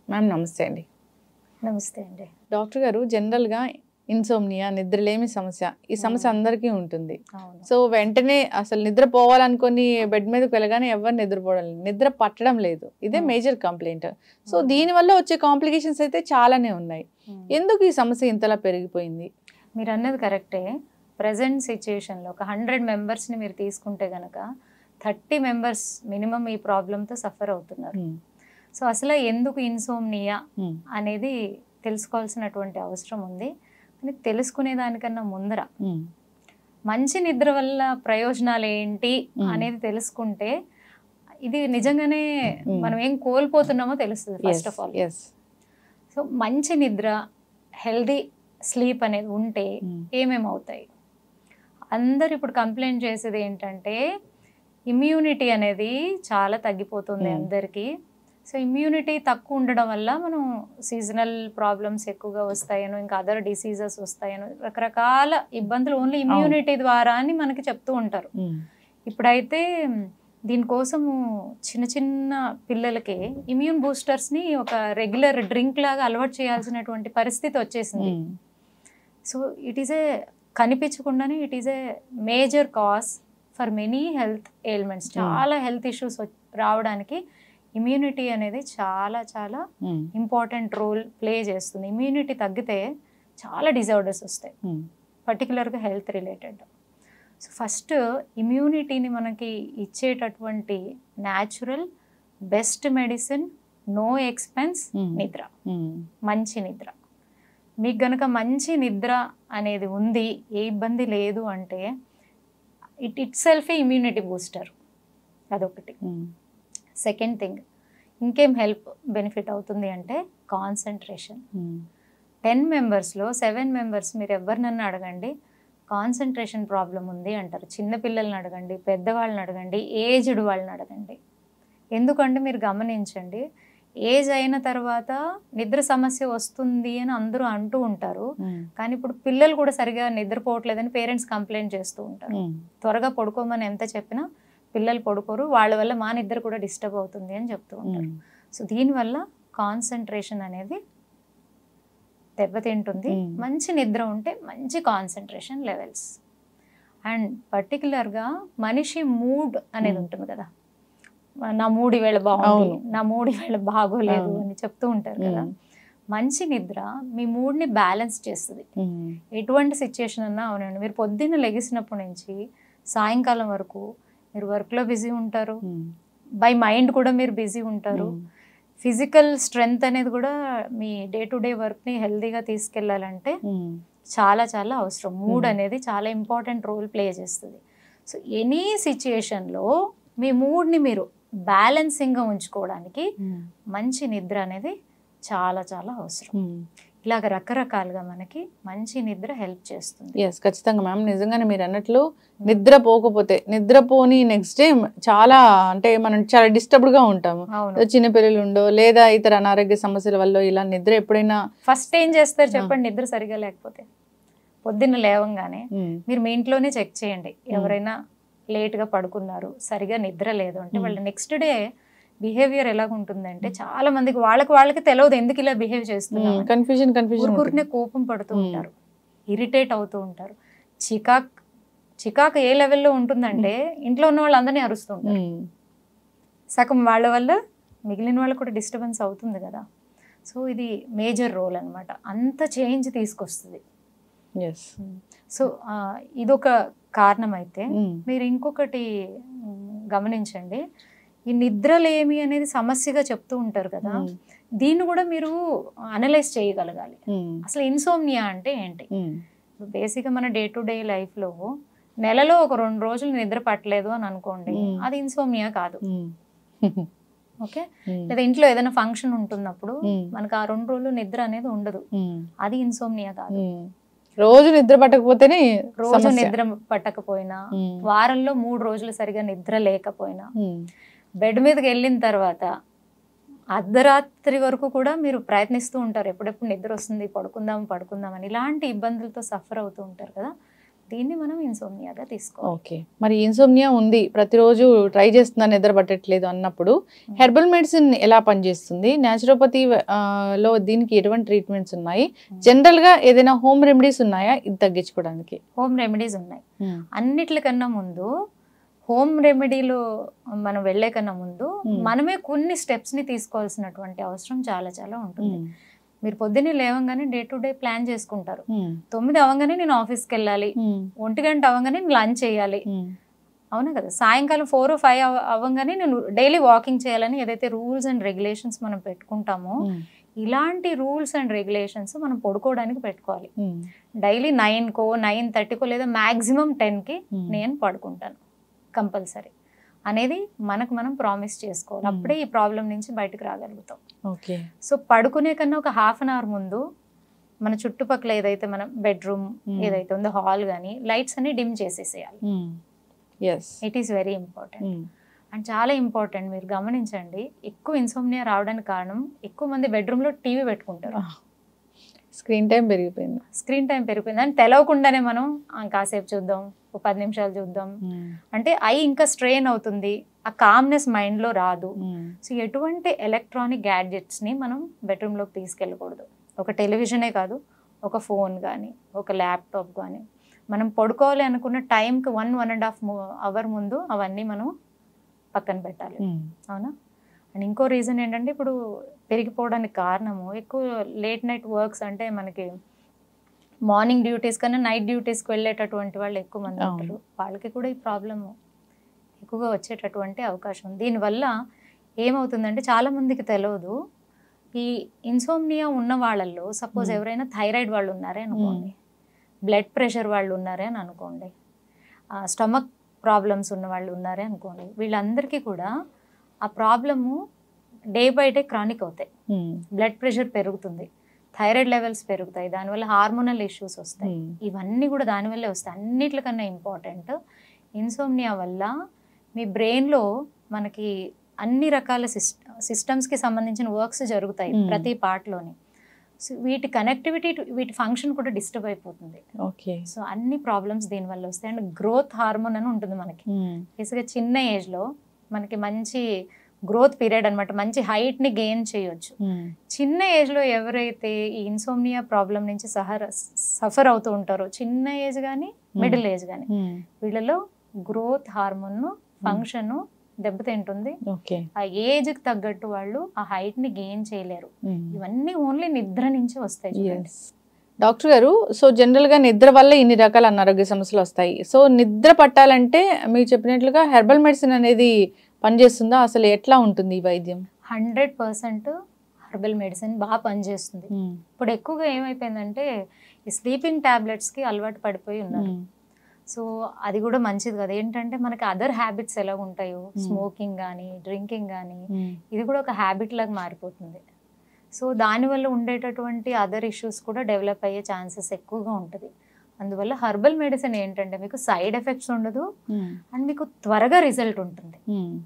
Ma'am నమస్తే అండి నమస్తే అండి డాక్టర్ గారు జనరల్గా ఇన్సోమ్నియా నిద్రలేమి సమస్య ఈ సమస్య అందరికీ ఉంటుంది అవును సో వెంటనే అసలు నిద్ర పోవాలనుకొని బెడ్ మీదకి వెళ్ళగానే ఎవరు నిద్రపోవడం లేదు నిద్ర పట్టడం లేదు ఇదే Hmm. Major complaint so Hmm. దీనివల్ల వచ్చే కాంప్లికేషన్స్ అయితే చాలానే ఉన్నాయి ఉమ్. ఎందుకు ఈ సమస్య ఇంతలా పెరిగిపోయింది మీరు అన్నది కరెక్టే ప్రజెంట్ సిచ్యుయేషన్లో ఒక హండ్రెడ్ మెంబర్స్ని మీరు తీసుకుంటే గనక థర్టీ మెంబర్స్ మినిమం ఈ ప్రాబ్లంతో సఫర్ అవుతున్నారు Hmm. సో అసలు ఎందుకు ఇన్సోమ్నియా Hmm. అనేది తెలుసుకోవాల్సినటువంటి అవసరం ఉంది కానీ తెలుసుకునే దానికన్నా ముందర Hmm. మంచి నిద్ర వల్ల ప్రయోజనాలు ఏంటి Hmm. అనేది తెలుసుకుంటే ఇది నిజంగానే Hmm. మనం ఏం కోల్పోతున్నామో తెలుస్తుంది Yes, first of all yes. So మంచి నిద్ర హెల్దీ స్లీప్ అనేది ఉంటే Hmm. ఏమేమి అవుతాయి అందరు ఇప్పుడు కంప్లైంట్ చేసేది ఏంటంటే ఇమ్యూనిటీ అనేది చాలా తగ్గిపోతుంది Hmm. అందరికీ సో ఇమ్యూనిటీ తక్కువ ఉండడం వల్ల మనం సీజనల్ ప్రాబ్లమ్స్ ఎక్కువగా వస్తాయనో ఇంకా అదర్ డిసీజెస్ వస్తాయనో రకరకాల ఇబ్బందులు ఓన్లీ ఇమ్యూనిటీ ద్వారా అని మనకి చెప్తూ ఉంటారు Hmm. ఇప్పుడైతే మ్, దీనికోసము చిన్న చిన్న పిల్లలకి ఇమ్యూన్ బూస్టర్స్ని ఒక రెగ్యులర్ డ్రింక్ లాగా అలవాటు చేయాల్సినటువంటి పరిస్థితి వచ్చేసింది Hmm. So it is a కనిపించకుండానే it is a major cause for many health ailments చాలా హెల్త్ ఇష్యూస్ రావడానికి ఇమ్యూనిటీ అనేది చాలా చాలా Hmm. ఇంపార్టెంట్ రోల్ ప్లే చేస్తుంది ఇమ్యూనిటీ తగ్గితే చాలా డిజార్డర్స్ వస్తాయి Hmm. పర్టికులర్గా హెల్త్ రిలేటెడ్ సో ఫస్ట్ ఇమ్యూనిటీని మనకి ఇచ్చేటటువంటి natural best medicine no expense Hmm. నిద్ర Hmm. మంచి నిద్ర మీకు గనుక మంచి నిద్ర అనేది ఉంది ఏ ఇబ్బంది లేదు అంటే it it self immunity booster అదొకటి Hmm. సెకండ్ థింగ్ ఇంకేం హెల్ప్ బెనిఫిట్ అవుతుంది అంటే కాన్సన్ట్రేషన్ Hmm. టెన్ మెంబర్స్లో సెవెన్ మెంబర్స్ మీరు ఎవరినన్నా అడగండి కాన్సన్ట్రేషన్ ప్రాబ్లం ఉంది అంటారు చిన్న పిల్లల్ని అడగండి పెద్దవాళ్ళని అడగండి ఏజ్డ్ వాళ్ళని అడగండి ఎందుకంటే మీరు గమనించండి ఏజ్ అయిన తర్వాత నిద్ర సమస్య వస్తుంది అని అందరూ అంటూ ఉంటారు Hmm. కానీ ఇప్పుడు పిల్లలు కూడా సరిగా నిద్రపోవట్లేదని పేరెంట్స్ కంప్లైంట్ చేస్తూ ఉంటారు Hmm. త్వరగా పడుకోమని ఎంత చెప్పినా పిల్లలు పడుకోరు వాళ్ళ వల్ల మా నిద్ర కూడా డిస్టర్బ్ అవుతుంది అని చెప్తూ ఉంటారు Hmm. సో దీనివల్ల కాన్సన్ట్రేషన్ అనేది దెబ్బతింటుంది Mm. మంచి నిద్ర ఉంటే మంచి కాన్సన్ట్రేషన్ లెవెల్స్ అండ్ పర్టికులర్గా మనిషి మూడ్ అనేది Mm. ఉంటుంది కదా నా మూడు ఈవేళ బాగుంది అవును. నా మూడు ఈవేళ బాగోలేదు అవును. అని చెప్తూ ఉంటారు కదా Hmm. మంచి నిద్ర మీ మూడ్ని బ్యాలెన్స్ చేస్తుంది Hmm. ఎటువంటి సిచ్యుయేషన్ అన్నా అవునండి మీరు పొద్దున్న లెగిసినప్పటి నుంచి సాయంకాలం వరకు మీరు వర్క్లో బిజీ ఉంటారు Hmm. బై మైండ్ కూడా మీరు బిజీ ఉంటారు Hmm. ఫిజికల్ స్ట్రెంగ్త్ అనేది కూడా మీ డే టు డే వర్క్ని హెల్తీగా తీసుకెళ్ళాలంటే Hmm. చాలా చాలా అవసరం మూడ్ Mhm. అనేది చాలా ఇంపార్టెంట్ రోల్ ప్లే చేస్తుంది సో ఎనీ సిచ్యుయేషన్లో మీ మూడ్ని మీరు బ్యాలెన్సింగ్గా ఉంచుకోవడానికి Hmm. మంచి నిద్ర అనేది చాలా చాలా అవసరం Hmm. ఇలాగ రకరకాలుగా మనకి మంచి నిద్ర హెల్ప్ చేస్తుంది ఎస్ ఖచ్చితంగా మ్యామ్ నిజంగానే మీరు అన్నట్లు నిద్ర పోకపోతే నిద్రపోని నెక్స్ట్ డే చాలా అంటే మనం చాలా disturbed గా ఉంటాము అవును చిన్న పిల్లలు ఉండో లేదా ఇతర అనారోగ్య సమస్యల వల్ల ఇలా నిద్ర ఎప్పుడైనా ఫస్ట్ ఏం చేస్తారు చెప్పండి నిద్ర సరిగా లేకపోతే పొద్దున్న లేవంగానే Hmm. మీరు మీ ఇంట్లోనే చెక్ చేయండి ఎవరైనా లేట్గా పడుకున్నారు సరిగా నిద్ర లేదు అంటే Hmm. వాళ్ళ నెక్స్ట్ డే బిహేవియర్ ఎలాగ ఉంటుందంటే చాలా మందికి వాళ్ళకి వాళ్ళకి తెలియదు ఎందుకు ఇలా బిహేవ్ చేస్తున్నారు కన్ఫ్యూజన్ కన్ఫ్యూజన్ ఊరుకునే కోపం పడుతూ Hmm. ఉంటారు ఇరిటేట్ అవుతూ ఉంటారు చికాక్ చికాక్ ఏ లెవెల్లో ఉంటుందంటే ఇంట్లో ఉన్న వాళ్ళందరినీ అరుస్తూ ఉంటారు సగం వాళ్ళ వల్ల మిగిలిన వాళ్ళకు కూడా డిస్టర్బెన్స్ అవుతుంది కదా సో ఇది మేజర్ రోల్ అన్నమాట అంత చేంజ్ తీసుకొస్తుంది ఎస్ సో ఆ, ఇదొక కారణం అయితే మీరు ఇంకొకటి మ్, గమనించండి ఈ నిద్రలేమి అనేది సమస్యగా చెప్తూ ఉంటారు కదా దీన్ని కూడా మీరు అనలైజ్ చేయగలగాలి అసలు ఇన్సోమ్నియా అంటే ఏంటి బేసిక్గా మన డే టు డే లైఫ్లో నెలలో ఒక రెండు రోజులు నిద్ర పట్టలేదు అని అనుకోండి మ్మ్. అది ఇన్సోమ్నియా కాదు ఓకే లేదా ఇంట్లో ఏదైనా ఫంక్షన్ ఉంటున్నప్పుడు మనకు ఆ రెండు రోజులు నిద్ర అనేది ఉండదు అది ఇన్సోమ్నియా కాదు రోజు నిద్ర పట్టకపోతేనే రోజు సమస్య. నిద్ర పట్టకపోయినా Hmm. వారంలో మూడు రోజులు సరిగా నిద్ర లేకపోయినా Hmm. బెడ్ మీదకి వెళ్ళిన తర్వాత అర్ధరాత్రి వరకు కూడా మీరు ప్రయత్నిస్తూ ఉంటారు ఎప్పుడెప్పుడు నిద్ర వస్తుంది పడుకుందాం పడుకుందాం అని ఇలాంటి ఇబ్బందులతో సఫర్ అవుతూ ఉంటారు కదా దీన్ని మనం ఇన్సోమ్నియాగా తీసుకోవాలి ఓకే మరి ఇన్సోమ్నియా ఉంది ప్రతిరోజు ట్రై చేస్తున్నాను నిద్ర పట్టట్లేదు అన్నప్పుడు హెర్బల్ మెడిసిన్ ఎలా పనిచేస్తుంది న్యాచురోపతి లో దీనికి ఎటువంటి ట్రీట్మెంట్స్ ఉన్నాయి జనరల్ గా ఏదైనా హోమ్ రెమెడీస్ ఉన్నాయా ఇది తగ్గించుకోవడానికి హోమ్ రెమెడీస్ ఉన్నాయి అన్నిట్లకన్నా ముందు హోమ్ రెమెడీలో మనం వెళ్ళే కన్నా ముందు Hmm. మనమే కొన్ని steps ని తీసుకోవాల్సినటువంటి అవసరం చాలా చాలా ఉంటుంది మీరు పొద్దున్నే లేవగానే డే టు డే ప్లాన్ చేసుకుంటారు తొమ్మిది అవ్వగానే నేను ఆఫీస్కి వెళ్ళాలి ఒంటి గంట అవ్వగానే నేను లంచ్ చేయాలి అవునా కదా సాయంకాలం ఫోర్ ఫైవ్ అవ్వగానే నేను డైలీ వాకింగ్ చేయాలని ఏదైతే రూల్స్ అండ్ రెగ్యులేషన్స్ మనం పెట్టుకుంటామో ఇలాంటి రూల్స్ అండ్ రెగ్యులేషన్స్ మనం పడుకోవడానికి పెట్టుకోవాలి డైలీ నైన్కో నైన్ థర్టీకో లేదా మ్యాక్సిమం టెన్కి నేను పడుకుంటాను కంపల్సరీ అనేది మనకు మనం ప్రామిస్ చేసుకోవాలి Hmm. అప్పుడే ఈ ప్రాబ్లం నుంచి బయటకు రాగలుగుతాం ఓకే సో పడుకునే కన్నా ఒక హాఫ్ అన్ అవర్ ముందు మన చుట్టుపక్కల ఏదైతే మన బెడ్రూమ్ Hmm. ఏదైతే ఉందో హాల్ కానీ లైట్స్ అన్ని డిమ్ చేసేసేయాలి yes it is very important and చాలా ఇంపార్టెంట్ మీరు గమనించండి ఎక్కువ ఇన్సోమ్నియా రావడానికి కారణం ఎక్కువ మంది బెడ్రూమ్లో టీవీ పెట్టుకుంటారు స్క్రీన్ టైం పెరిగిపోయింది స్క్రీన్ టైం పెరిగిపోయింది అని తెలవకుండానే మనం "ఆ, కాసేపు చూద్దాం ఒక పది నిమిషాలు చూద్దాం అంటే ఐ ఇంకా స్ట్రెయిన్ అవుతుంది ఆ కామ్నెస్ మైండ్లో రాదు సో ఎటువంటి ఎలక్ట్రానిక్ గ్యాడ్జెట్స్ని మనం బెడ్రూమ్లోకి తీసుకెళ్ళకూడదు ఒక టెలివిజనే కాదు ఒక ఫోన్ కానీ ఒక ల్యాప్టాప్ కానీ మనం పడుకోవాలి అనుకున్న టైంకి one one and half hour ముందు అవన్నీ మనం పక్కన పెట్టాలి అవునా అండ్ ఇంకో రీజన్ ఏంటంటే ఇప్పుడు పెరిగిపోవడానికి కారణము ఎక్కువ లేట్ నైట్ వర్క్స్ అంటే మనకి మార్నింగ్ డ్యూటీస్ కన్నా నైట్ డ్యూటీస్కి వెళ్ళేటటువంటి వాళ్ళు ఎక్కువ మంది అవును. ఉంటారు వాళ్ళకి కూడా ఈ ప్రాబ్లమ్ ఎక్కువగా వచ్చేటటువంటి అవకాశం ఉంది దీనివల్ల ఏమవుతుందంటే చాలా మందికి తెలియదు ఈ ఇన్సోమ్నియా ఉన్న వాళ్ళల్లో సపోజ్ Hmm. ఎవరైనా థైరాయిడ్ వాళ్ళు ఉన్నారే అనుకోండి బ్లడ్ ప్రెషర్ వాళ్ళు ఉన్నారే అని అనుకోండి స్టమక్ ప్రాబ్లమ్స్ ఉన్న వాళ్ళు ఉన్నారే అనుకోండి వీళ్ళందరికీ కూడా ఆ problem day by day chronic అవుతాయి బ్లడ్ ప్రెషర్ పెరుగుతుంది థైరాయిడ్ లెవెల్స్ పెరుగుతాయి దానివల్ల హార్మోనల్ ఇష్యూస్ వస్తాయి ఇవన్నీ కూడా దానివల్లే వస్తాయి అన్నిటికన్నా ఇంపార్టెంట్ ఇన్సోమ్నియా వల్ల మీ బ్రెయిన్లో మనకి అన్ని రకాల సిస్ట్ సిస్టమ్స్కి సంబంధించిన వర్క్స్ జరుగుతాయి Hmm. ప్రతి పార్ట్లోని సో వీటి కనెక్టివిటీ వీటి ఫంక్షన్ కూడా డిస్టర్బ్ అయిపోతుంది ఓకే సో అన్ని ప్రాబ్లమ్స్ దీనివల్ల వస్తాయి అండ్ గ్రోత్ హార్మోన్ అని ఉంటుంది మనకి బేసిక్గా చిన్న ఏజ్లో మనకి మంచి గ్రోత్ పీరియడ్ అనమాట మంచి హైట్ని గెయిన్ చేయొచ్చు చిన్న ఏజ్లో ఎవరైతే ఈ ఇన్సోమ్నియా ప్రాబ్లం నుంచి సహర సఫర్ అవుతూ ఉంటారో చిన్న ఏజ్ కానీ మిడిల్ ఏజ్ కానీ వీళ్ళలో గ్రోత్ హార్మోన్ ఫంక్షన్ దెబ్బతింటుంది ఓకే ఆ ఏజ్కి తగ్గట్టు వాళ్ళు ఆ హైట్ని గెయిన్ చేయలేరు ఇవన్నీ ఓన్లీ నిద్ర నుంచి వస్తాయి చూడండి డాక్టర్ గారు సో జనరల్ గా నిద్ర వల్ల ఇన్ని రకాల అనారోగ్య సమస్యలు వస్తాయి సో నిద్ర పట్టాలంటే మీరు చెప్పినట్లుగా హెర్బల్ మెడిసిన్ అనేది పనిచేస్తుందా అసలు ఎట్లా ఉంటుంది ఈ వైద్యం హండ్రెడ్ పర్సెంట్ హర్బల్ మెడిసిన్ బాగా పనిచేస్తుంది ఇప్పుడు ఎక్కువగా ఏమైపోయిందంటే ఈ స్లీపింగ్ టాబ్లెట్స్కి అలవాటు పడిపోయి ఉన్నారు సో అది కూడా మంచిది కదా ఏంటంటే మనకి అదర్ హ్యాబిట్స్ ఎలా ఉంటాయో స్మోకింగ్ కానీ డ్రింకింగ్ కానీ ఇది కూడా ఒక హ్యాబిట్ లాగా మారిపోతుంది సో దానివల్ల ఉండేటటువంటి అదర్ ఇష్యూస్ కూడా డెవలప్ అయ్యే ఛాన్సెస్ ఎక్కువగా ఉంటుంది అందువల్ల హర్బల్ మెడిసిన్ ఏంటంటే మీకు సైడ్ ఎఫెక్ట్స్ ఉండదు అండ్ మీకు త్వరగా రిజల్ట్ ఉంటుంది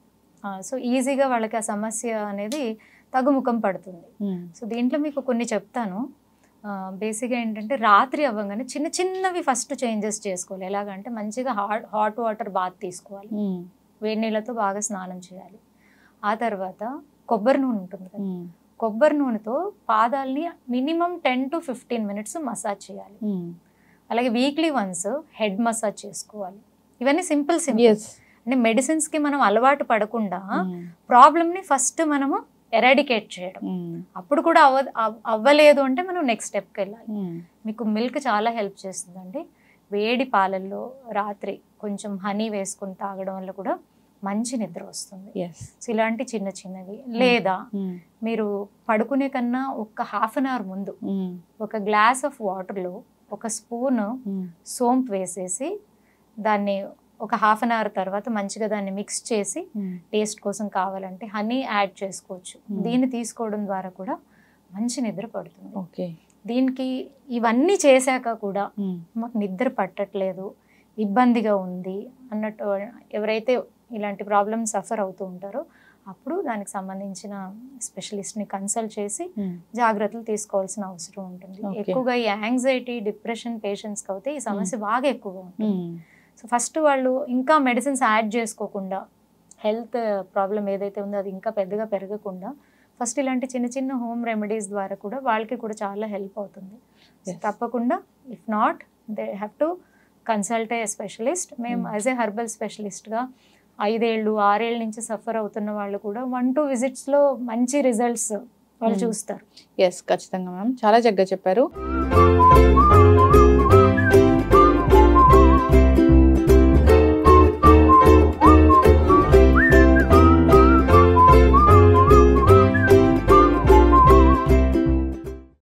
సో ఈజీగా వాళ్ళకి ఆ సమస్య అనేది తగ్గుముఖం పడుతుంది సో దీంట్లో మీకు కొన్ని చెప్తాను బేసిక్గా ఏంటంటే రాత్రి అవ్వగానే చిన్న చిన్నవి ఫస్ట్ చేంజెస్ చేసుకోవాలి ఎలాగంటే మంచిగా హాట్ హాట్ వాటర్ బాత్ తీసుకోవాలి వేడి నీళ్ళతో బాగా స్నానం చేయాలి ఆ తర్వాత కొబ్బరి నూనె ఉంటుంది కదా కొబ్బరి నూనెతో పాదాలని minimum ten to fifteen minutes massage చేయాలి అలాగే వీక్లీ వన్స్ హెడ్ మసాజ్ చేసుకోవాలి ఇవన్నీ సింపుల్ సింపుల్ ఎస్ అంటే మెడిసిన్స్కి మనం అలవాటు పడకుండా ప్రాబ్లమ్ని ఫస్ట్ మనము ఎరాడికేట్ చేయడం అప్పుడు కూడా అవ్వ అవ్- అవ్వలేదు అంటే మనం నెక్స్ట్ స్టెప్కి వెళ్ళాలి మీకు మిల్క్ చాలా హెల్ప్ చేస్తుందండి వేడి పాలల్లో రాత్రి కొంచెం హనీ వేసుకొని తాగడం వల్ల కూడా మంచి నిద్ర వస్తుంది ఎస్ సో ఇలాంటి చిన్న చిన్నవి లేదా మీరు పడుకునే కన్నా ఒక హాఫ్ అన్ అవర్ ముందు ఒక గ్లాస్ ఆఫ్ వాటర్లో ఒక స్పూన్ సోంపు వేసేసి దాన్ని ఒక హాఫ్ అన్ అవర్ తర్వాత మంచిగా దాన్ని మిక్స్ చేసి టేస్ట్ కోసం కావాలంటే హనీ యాడ్ చేసుకోవచ్చు Hmm. దీన్ని తీసుకోవడం ద్వారా కూడా మంచి నిద్ర పడుతుంది ఓకే దీనికి ఇవన్నీ చేశాక కూడా మాకు నిద్ర పట్టట్లేదు ఇబ్బందిగా ఉంది అన్నట్టు ఎవరైతే ఇలాంటి ప్రాబ్లమ్స్ సఫర్ అవుతూ ఉంటారో అప్పుడు దానికి సంబంధించిన స్పెషలిస్ట్ని కన్సల్ట్ చేసి జాగ్రత్తలు తీసుకోవాల్సిన అవసరం ఉంటుంది Okay. ఎక్కువగా ఈ యాంగ్జైటీ డిప్రెషన్ పేషెంట్స్కి అయితే ఈ సమస్య బాగా ఎక్కువగా ఉంటుంది సో ఫస్ట్ వాళ్ళు ఇంకా మెడిసిన్స్ యాడ్ చేసుకోకుండా హెల్త్ ప్రాబ్లం ఏదైతే ఉందో అది ఇంకా పెద్దగా పెరగకుండా ఫస్ట్ ఇలాంటి చిన్న చిన్న హోమ్ రెమెడీస్ ద్వారా కూడా వాళ్ళకి కూడా చాలా హెల్ప్ అవుతుంది So Yes. తప్పకుండా if not they have to consult a specialist మేము Hmm. యాజ్ ఏ హర్బల్ స్పెషలిస్ట్గా ఐదేళ్ళు ఆరేళ్ళ నుంచి సఫర్ అవుతున్న వాళ్ళు కూడా వన్ టూ విజిట్స్లో మంచి రిజల్ట్స్ వాళ్ళు Hmm. చూస్తారు ఎస్ ఖచ్చితంగా మ్యామ్ చాలా చక్కగా చెప్పారు